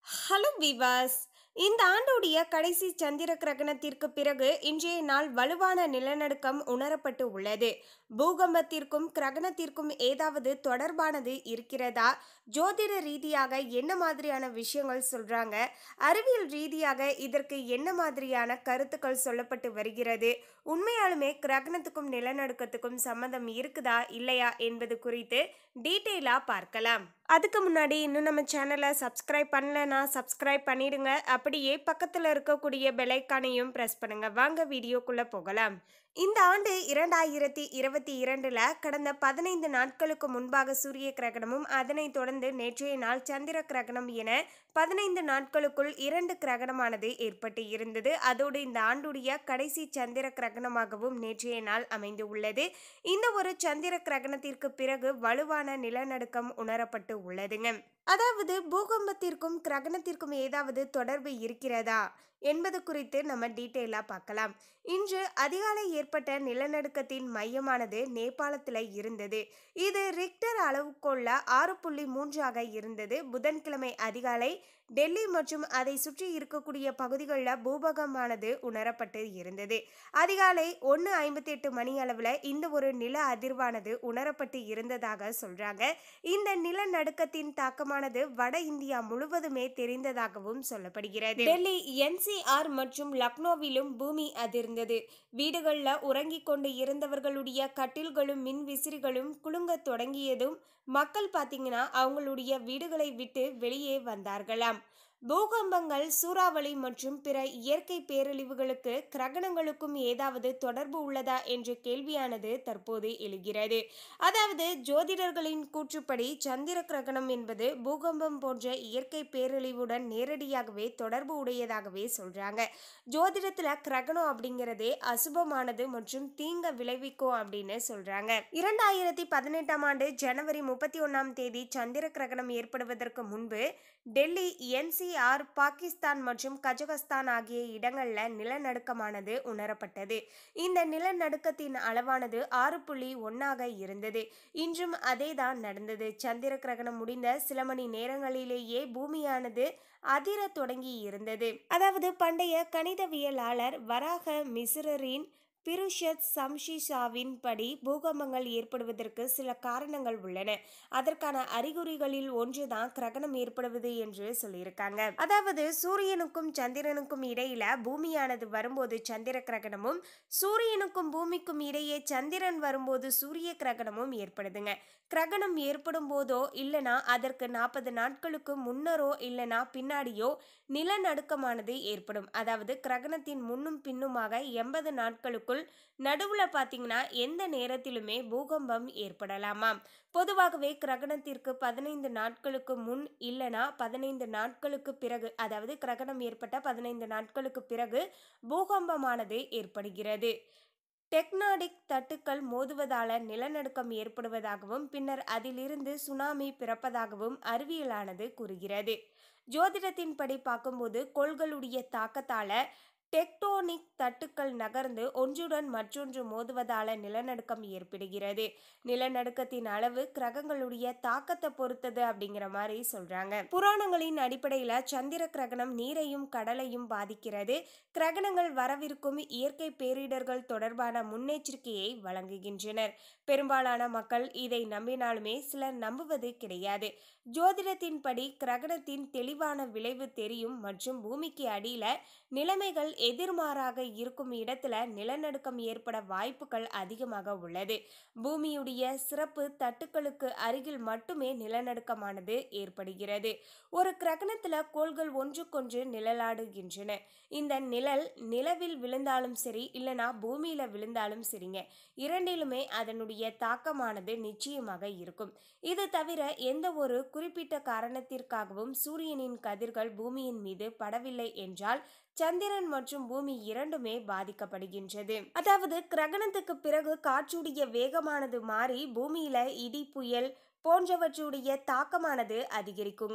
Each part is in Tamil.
ஹலோ விவாஸ் இந்த ஆண்டுடைய கடைசி சந்திர கிரகணத்திற்கு பிறகு இன்றைய நாள் வலுவான நிலநடுக்கம் உணரப்பட்டு உள்ளது பூகம்பத்திற்கும் கிரகணத்திற்கும் ஏதாவது தொடர்பானது இருக்கிறதா ஜோதிட ரீதியாக என்ன மாதிரியான விஷயங்கள் சொல்றாங்க அறிவியல் ரீதியாக இதற்கு என்ன மாதிரியான கருத்துக்கள் சொல்லப்பட்டு வருகிறது உண்மையாலுமே கிரகணத்துக்கும் நிலநடுக்கத்துக்கும் சம்மந்தம் இருக்குதா இல்லையா என்பது குறித்து டீட்டெயிலாக பார்க்கலாம் அதுக்கு முன்னாடி இன்னும் நம்ம சேனலை சப்ஸ்கிரைப் பண்ணலனா சப்ஸ்கிரைப் பண்ணிடுங்க அப்படியே பக்கத்தில் இருக்கக்கூடிய பெலைக்கானையும் ப்ரெஸ் பண்ணுங்க வாங்க வீடியோக்குள்ளே போகலாம் இந்த ஆண்டு இரண்டாயிரத்தி இருபத்தி இரண்டில் கடந்த பதினைந்து நாட்களுக்கு முன்பாக சூரிய கிரகணமும் அதனைத் தொடர்ந்து நேற்றைய நாள் சந்திர கிரகணம் என பதினைந்து நாட்களுக்குள் இரண்டு கிரகணமானது ஏற்பட்டு இருந்தது அதோடு இந்த ஆண்டுடைய கடைசி சந்திர கிரகணமாகவும் நேற்றைய நாள் அமைந்து உள்ளது இந்த ஒரு சந்திர கிரகணத்திற்கு பிறகு வலுவான நிலநடுக்கம் உணரப்பட்டு உள்ளதுங்க அதாவது பூகம்பத்திற்கும் கிரகணத்திற்கும் ஏதாவது தொடர்பு இருக்கிறதா என்பது குறித்து நம்ம டீட்டெயிலாக பார்க்கலாம் இன்று அதிகாலை ஏற்பட்ட நிலநடுக்கத்தின் மையமானது நேபாளத்தில் இருந்தது இது ரிக்டர் அளவுக்குள்ள ஆறு புள்ளி மூன்றாக இருந்தது புதன்கிழமை அதிகாலை டெல்லி மற்றும் அதை சுற்றி இருக்கக்கூடிய பகுதிகளில் பூபகமானது உணரப்பட்டு இருந்தது அதிகாலை ஒன்று ஐம்பத்தி எட்டு மணி அளவில் இந்த ஒரு நில அதிர்வானது உணரப்பட்டு இருந்ததாக சொல்றாங்க இந்த நிலநடுக்கத்தின் தாக்கமானது வட இந்தியா முழுவதுமே தெரிந்ததாகவும் சொல்லப்படுகிறது டெல்லி என்சிஆர் மற்றும் லக்னோவிலும் பூமி அதிர்ந்தது வீடுகளில் உறங்கிக் கொண்டு இருந்தவர்களுடைய கட்டில்களும் மின் விசிறிகளும் குலுங்க தொடங்கியதும் மக்கள் பார்த்தீங்கன்னா அவங்களுடைய வீடுகளை விட்டு வெளியே வந்தார்களாம் பூகம்பங்கள் சூறாவளி மற்றும் பிற இயற்கை பேரழிவுகளுக்கு கிரகணங்களுக்கும் ஏதாவது தொடர்பு உள்ளதா என்ற கேள்வியானது தற்போது எழுகிறது அதாவது ஜோதிடர்களின் கூற்றுப்படி சந்திர கிரகணம் என்பது பூகம்பம் போன்ற இயற்கை பேரழிவுடன் நேரடியாகவே தொடர்பு உடையதாகவே சொல்றாங்க ஜோதிடத்துல கிரகணம் அப்படிங்கிறதே அசுபமானது மற்றும் தீங்க விளைவிக்கும் அப்படின்னு சொல்றாங்க இரண்டாயிரத்தி பதினெட்டாம் ஆண்டு ஜனவரி முப்பத்தி ஒன்னாம் தேதி சந்திர கிரகணம் ஏற்படுவதற்கு முன்பு டெல்லி என்சிஆர் பாகிஸ்தான் மற்றும் கஜகஸ்தான் ஆகிய இடங்களில் நிலநடுக்கமானது உணரப்பட்டது இந்த நிலநடுக்கத்தின் அளவானது ஆறு புள்ளி ஒன்னாக இருந்தது இன்றும் அதே தான் நடந்தது சந்திர கிரகணம் முடிந்த சில மணி நேரங்களிலேயே பூமியானது அதிர தொடங்கி இருந்தது அதாவது பண்டைய கணிதவியலாளர் வராக மிஸ்ரரின் பிருஷத் சம்ஷிஷாவின் படி பூகம்பங்கள் ஏற்படுவதற்கு சில காரணங்கள் உள்ளன அதற்கான அறிகுறிகளில் ஒன்றுதான் கிரகணம் ஏற்படுவது என்று சொல்லியிருக்காங்க அதாவது சூரியனுக்கும் சந்திரனுக்கும் இடையில பூமியானது வரும்போது சந்திர கிரகணமும் சூரியனுக்கும் பூமிக்கும் இடையே சந்திரன் வரும்போது சூரிய கிரகணமும் ஏற்படுதுங்க கிரகணம் ஏற்படும் போதோ இல்லனா அதற்கு நாற்பது நாட்களுக்கு முன்னரோ இல்லனா பின்னாடியோ நிலநடுக்கமானது ஏற்படும் அதாவது கிரகணத்தின் முன்னும் பின்னுமாக எண்பது நாட்களுக்குள் நடுவில் பார்த்தீங்கன்னா எந்த நேரத்திலுமே பூகம்பம் ஏற்படலாமாம் பொதுவாகவே கிரகணத்திற்கு பதினைந்து நாட்களுக்கு முன் இல்லனா பதினைந்து நாட்களுக்கு பிறகு அதாவது கிரகணம் ஏற்பட்ட பதினைந்து நாட்களுக்கு பிறகு பூகம்பமானது ஏற்படுகிறது டெக்னாடிக் தட்டுக்கள் மோதுவதால நிலநடுக்கம் ஏற்படுவதாகவும் பின்னர் அதிலிருந்து சுனாமி பிறப்பதாகவும் அறிவியலானது கூறுகிறது ஜோதிடத்தின்படி பார்க்கும்போது கோள்களுடைய தாக்கத்தால டெக்டோனிக் தட்டுக்கள் நகர்ந்து ஒன்றுடன் மற்றொன்று மோதுவதால நிலநடுக்கம் ஏற்படுகிறது நிலநடுக்கத்தின் அளவு கிரகங்களுடைய தாக்கத்தை பொறுத்தது அப்படிங்கிற மாதிரி சொல்றாங்க புராணங்களின் அடிப்படையில சந்திர கிரகணம் நீரையும் கடலையும் பாதிக்கிறது கிரகணங்கள் வரவிருக்கும் இயற்கை பேரிடர்கள் தொடர்பான முன்னெச்சரிக்கையை வழங்குகின்றனர் பெரும்பாலான மக்கள் இதை நம்பினாலுமே சிலர் நம்புவது கிடையாது ஜோதிடத்தின்படி கிரகணத்தின் தெளிவான விளைவு தெரியும் மற்றும் பூமிக்கு அடியில நிலைமைகள் எதிர்மாறாக இருக்கும் இடத்துல நிலநடுக்கம் ஏற்பட வாய்ப்புகள் அதிகமாக உள்ளது பூமியுடைய சிறப்பு தட்டுக்களுக்கு அருகில் மட்டுமே நிலநடுக்கமானது ஏற்படுகிறது ஒரு கிரகணத்துல கோள்கள் ஒன்றுக்கொன்று நிழலாடுகின்றன இந்த நிழல் நிலவில் விழுந்தாலும் சரி இல்லனா பூமியில விழுந்தாலும் சரிங்க இரண்டிலுமே அதனுடைய தாக்கமானது நிச்சயமாக இருக்கும் இது தவிர எந்த ஒரு குறிப்பிட்ட காரணத்திற்காகவும் சூரியனின் கதிர்கள் பூமியின் மீது படவில்லை என்றால் சந்திரன் மற்றும் பூமி இரண்டுமே பாதிக்கப்படுகின்றது அதாவது கிரகணத்துக்கு பிறகு காற்றுடைய வேகமானது மாறி பூமியில இடி புயல் போன்றவற்றுடைய தாக்கமானது அதிகரிக்குங்க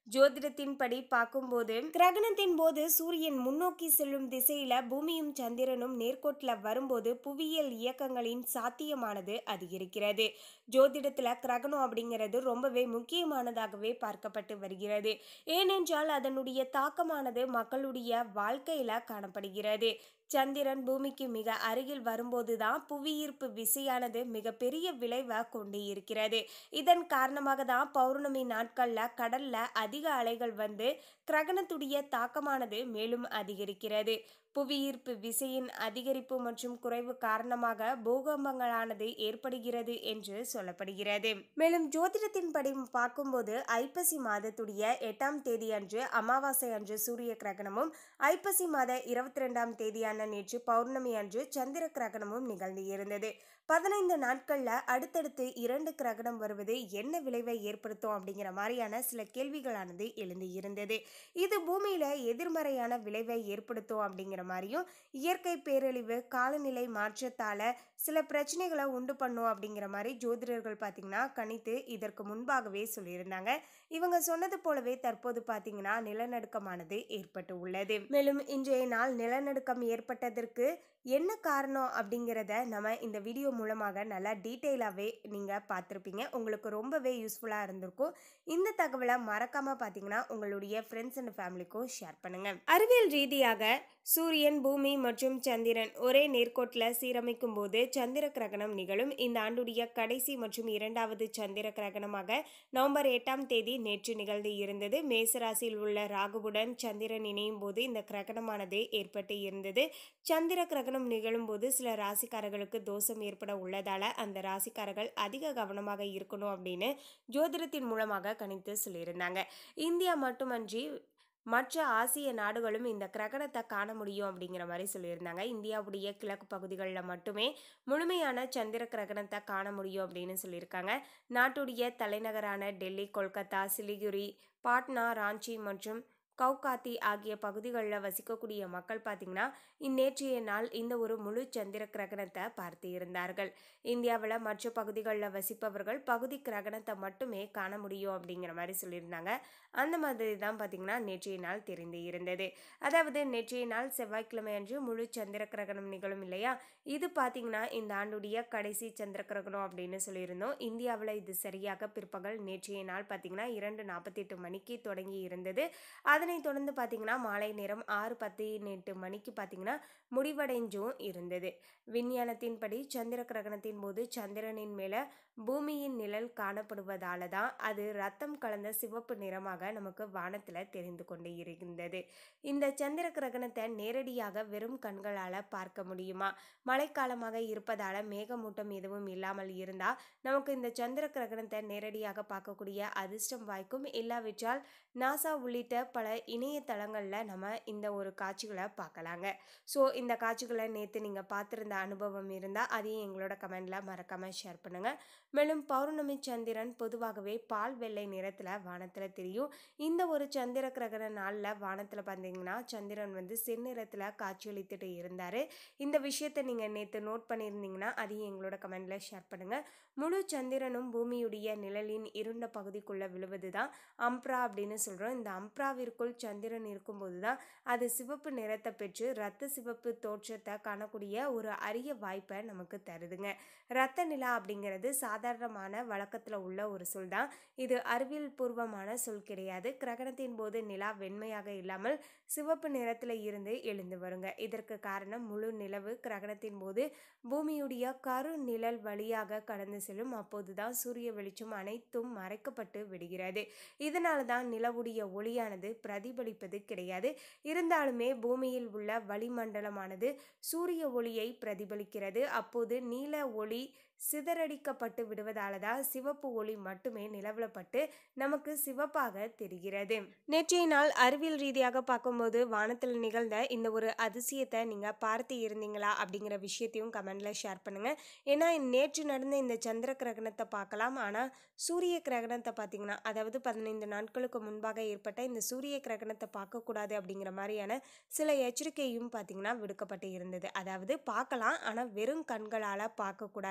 ஜோதிடத்தின்படி பார்க்கும்போது கிரகணத்தின் போது சூரியன் முன்னோக்கி செல்லும் திசையில பூமியும் சந்திரனும் நேர்கோட்டில் வரும்போது புவியியல் இயக்கங்களின் சாத்தியமானது அதிகரிக்கிறது ஜோதிடத்துல கிரகணம் அப்படிங்கிறது ரொம்பவே முக்கியமானதாகவே பார்க்கப்பட்டு வருகிறது ஏனென்றால் அதனுடைய தாக்கமானது மக்களுடைய வாழ்க்கையில காணப்படுகிறது சந்திரன் பூமிக்கு மிக அருகில் வரும்போதுதான் புவியீர்ப்பு விசையானது மிகப்பெரிய விளைவை கொண்டு இருக்கிறது இதன் காரணமாக தான் பௌர்ணமி நாட்கள்ல கடல்ல அதிக அலைகள் வந்து கிரகணத்துடைய தாக்கமானது மேலும் அதிகரிக்கிறது புவியீர்ப்பு விசையின் அதிகரிப்பு மற்றும் குறைவு காரணமாக பூகம்பங்களானது ஏற்படுகிறது என்று சொல்லப்படுகிறது மேலும் ஜோதிடத்தின்படி பார்க்கும்போது ஐப்பசி மாதத்துடைய எட்டாம் தேதி அன்று அமாவாசை அன்று சூரிய கிரகணமும் ஐப்பசி மாத இருபத்தி ரெண்டாம் தேதியான நேற்று பௌர்ணமி அன்று சந்திர கிரகணமும் நிகழ்ந்து இருந்தது பதினைந்து நாட்கள்ல அடுத்தடுத்து இரண்டு கிரகணம் வருவது என்ன விளைவை ஏற்படுத்தும் அப்படிங்கிற மாதிரியான சில கேள்விகளானது எழுந்து இருந்தது இது பூமியில எதிர்மறையான விளைவை ஏற்படுத்தும் அப்படிங்கிற மாதிரியும் இயற்கை பேரழிவு காலநிலை மாற்றத்தால சில பிரச்சனைகளை உண்டு பண்ணும் அப்படிங்கிற மாதிரி ஜோதிடர்கள் பார்த்தீங்கன்னா கணித்து இதற்கு முன்பாகவே சொல்லியிருந்தாங்க இவங்க சொன்னது போலவே தற்போது பார்த்தீங்கன்னா நிலநடுக்கமானது ஏற்பட்டு உள்ளது மேலும் இன்றைய நாள் நிலநடுக்கம் ஏற்பட்டதற்கு என்ன காரணம் அப்படிங்கிறத நம்ம இந்த வீடியோ மூலமாக நல்லா டீட்டெயிலாகவே நீங்கள் பார்த்துருப்பீங்க உங்களுக்கு ரொம்பவே யூஸ்ஃபுல்லாக இருந்திருக்கும் இந்த தகவலை மறக்காமல் பார்த்தீங்கன்னா உங்களுடைய ஃப்ரெண்ட்ஸ் அண்ட் ஃபேமிலிக்கும் ஷேர் பண்ணுங்கள் அறிவியல் ரீதியாக சூரியன் பூமி மற்றும் சந்திரன் ஒரே நேர்கோட்டில் சீரமைக்கும் போது சந்திர கிரகணம் நிகழும் இந்த ஆண்டுடைய கடைசி மற்றும் இரண்டாவது சந்திர கிரகணமாக நவம்பர் எட்டாம் தேதி நேற்று நிகழ்ந்து இருந்தது மேசராசியில் உள்ள ராகுவுடன் சந்திரன் இணையும் போது இந்த கிரகணமானது ஏற்பட்டு இருந்தது சந்திர கிரகணம் நிகழும் போது சில ராசிக்காரர்களுக்கு தோஷம் ஏற்பட உள்ளதால அந்த ராசிக்காரர்கள் அதிக கவனமாக இருக்கணும் அப்படின்னு ஜோதிடத்தின் மூலமாக கணித்து சொல்லியிருந்தாங்க இந்தியா மட்டுமன்றி மற்ற ஆசிய நாடுகளும் இந்த கிரகணத்தை காண முடியும் அப்படிங்கிற மாதிரி சொல்லியிருந்தாங்க இந்தியாவுடைய கிழக்கு பகுதிகளில் மட்டுமே முழுமையான சந்திர கிரகணத்தை காண முடியும் அப்படின்னு சொல்லியிருக்காங்க நாட்டுடைய தலைநகரான டெல்லி கொல்கத்தா சிலிகுரி பாட்னா ராஞ்சி மற்றும் கவுகாத்தி ஆகிய பகுதிகளில் வசிக்கக்கூடிய மக்கள் பார்த்திங்கன்னா இந்நேற்றைய நாள் இந்த ஒரு முழு சந்திர கிரகணத்தை பார்த்து இருந்தார்கள் இந்தியாவில் மற்ற பகுதிகளில் வசிப்பவர்கள் பகுதி கிரகணத்தை மட்டுமே காண முடியும் அப்படிங்கிற மாதிரி சொல்லியிருந்தாங்க அந்த மாதிரி தான் பார்த்திங்கன்னா நேற்றைய நாள் தெரிந்து இருந்தது அதாவது நேற்றைய நாள் செவ்வாய்க்கிழமை அன்று முழு சந்திர கிரகணம் நிகழும் இல்லையா இது பார்த்திங்கன்னா இந்த ஆண்டுடைய கடைசி சந்திர கிரகணம் அப்படின்னு சொல்லியிருந்தோம் இந்தியாவில் இது சரியாக பிற்பகல் நேற்றைய நாள் பார்த்திங்கன்னா இரண்டு நாற்பத்தெட்டு மணிக்கு தொடங்கி இருந்தது அதனைத் தொடர்ந்து பார்த்தீங்கன்னா மாலை நேரம் ஆறு பத்து எட்டு மணிக்கு பார்த்தீங்கன்னா முடிவடைஞ்சும் இருந்தது விஞ்ஞானத்தின்படி சந்திர கிரகணத்தின் போது சந்திரனின் மேலே பூமியின் நிழல் காணப்படுவதால தான் அது ரத்தம் கலந்த சிவப்பு நிறமாக நமக்கு வானத்தில் தெரிந்து கொண்டு இருந்தது இந்த சந்திர கிரகணத்தை நேரடியாக வெறும் கண்களால் பார்க்க முடியுமா மழைக்காலமாக இருப்பதால் மேகமூட்டம் எதுவும் இல்லாமல் இருந்தால் நமக்கு இந்த சந்திர கிரகணத்தை நேரடியாக பார்க்கக்கூடிய அதிர்ஷ்டம் வாய்க்கும் இல்லாவிட்டால் நாசா உள்ளிட்ட பல இணையதளங்களில் நம்ம இந்த ஒரு காட்சிகளை பார்க்கலாங்க ஸோ இந்த காட்சிகளை நேற்று நீங்கள் பார்த்துருந்த அனுபவம் இருந்தால் அதையும் எங்களோட கமெண்டில் மறக்காமல் ஷேர் பண்ணுங்கள் மேலும் பௌர்ணமி சந்திரன் பொதுவாகவே பால் வெள்ளை நிறத்தில் வானத்தில் தெரியும் இந்த ஒரு சந்திர கிரகண நாளில் வானத்தில் பார்த்தீங்கன்னா சந்திரன் வந்து செந்நிறத்தில் காட்சியளித்துட்டு இருந்தார் இந்த விஷயத்தை நீங்கள் நேற்று நோட் பண்ணியிருந்தீங்கன்னா அதையும் எங்களோட கமெண்டில் ஷேர் பண்ணுங்கள் முழு சந்திரனும் பூமியுடைய நிழலின் இருண்ட பகுதிக்குள்ளே விழுவது தான் அம்ப்ரா அப்படின்னு சொல்கிறோம் இந்த அம்ப்ராவிற்குள் சந்திரன் இருக்கும்போது தான் அது சிவப்பு நிறத்தை பெற்று ரத்த சிவப்பு தோற்றத்தை காணக்கூடிய ஒரு அரிய வாய்ப்பை நமக்கு தருதுங்க ரத்த நிலா அப்படிங்கிறது சாதாரணமான வழக்கத்தில் உள்ள ஒரு சொல் தான் இது அறிவியல் பூர்வமான சொல் கிடையாது கிரகணத்தின் போது நிலா வெண்மையாக இல்லாமல் சிவப்பு நிறத்தில் இருந்து எழுந்து வருங்க இதற்கு காரணம் முழு நிலவு கிரகணத்தின் போது பூமியுடைய கரு நிழல் வழியாக கடந்து செல்லும் அப்போதுதான் சூரிய வெளிச்சம் அனைத்தும் மறைக்கப்பட்டு விடுகிறது இதனால தான் நிலவுடைய ஒளியானது பிரதிபலிப்பது கிடையாது இருந்தாலுமே பூமியில் உள்ள வளிமண்டலமானது சூரிய ஒளியை பிரதிபலிக்கிறது அப்போது நீல ஒளி சிதறடிக்கப்பட்டு விடுவதால தான் சிவப்பு ஒளி மட்டுமே நிலவலப்பட்டு நமக்கு சிவப்பாக தெரிகிறது நேற்றைய நாள் அறிவியல் ரீதியாக பார்க்கும்போது வானத்தில் நிகழ்ந்த இந்த ஒரு அதிசயத்தை நீங்கள் பார்த்து இருந்தீங்களா அப்படிங்கிற விஷயத்தையும் கமெண்ட்ல ஷேர் பண்ணுங்க ஏன்னா நேற்று நடந்த இந்த சந்திர கிரகணத்தை பார்க்கலாம் ஆனால் சூரிய கிரகணத்தை பார்த்தீங்கன்னா அதாவது பதினைந்து நாட்களுக்கு முன்பாக ஏற்பட்ட இந்த சூரிய கிரகணத்தை பார்க்கக்கூடாது அப்படிங்கிற மாதிரியான சில எச்சரிக்கையும் பார்த்தீங்கன்னா விடுக்கப்பட்டு இருந்தது அதாவது பார்க்கலாம் ஆனால் வெறும் கண்களால் பார்க்கக்கூடாது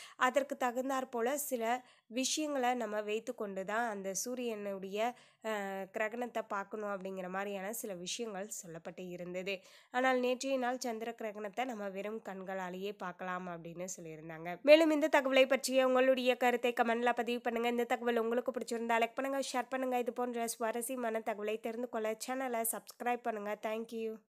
அதற்கு தகுந்தாற் போல சில விஷயங்களை நம்ம வைத்துக்கொண்டு தான் அந்த சூரியனுடைய அஹ், கிரகணத்தை பார்க்கணும் அப்படிங்கிற மாதிரியான சில விஷயங்கள் சொல்லப்பட்டு இருந்தது ஆனால் நேற்றைய நாள் சந்திர கிரகணத்தை நம்ம வெறும் கண்களாலேயே பார்க்கலாம் அப்படின்னு சொல்லியிருந்தாங்க மேலும் இந்த தகவலை பற்றிய உங்களுடைய கருத்தை கமெண்ட்ல பதிவு பண்ணுங்க இந்த தகவல் உங்களுக்கு பிடிச்சிருந்தா லைக் பண்ணுங்க ஷேர் பண்ணுங்க இது போன்ற சுவாரஸ்யமான தகவலை தெரிந்து கொள்ள சேனலை சப்ஸ்கிரைப் பண்ணுங்க தேங்க்யூ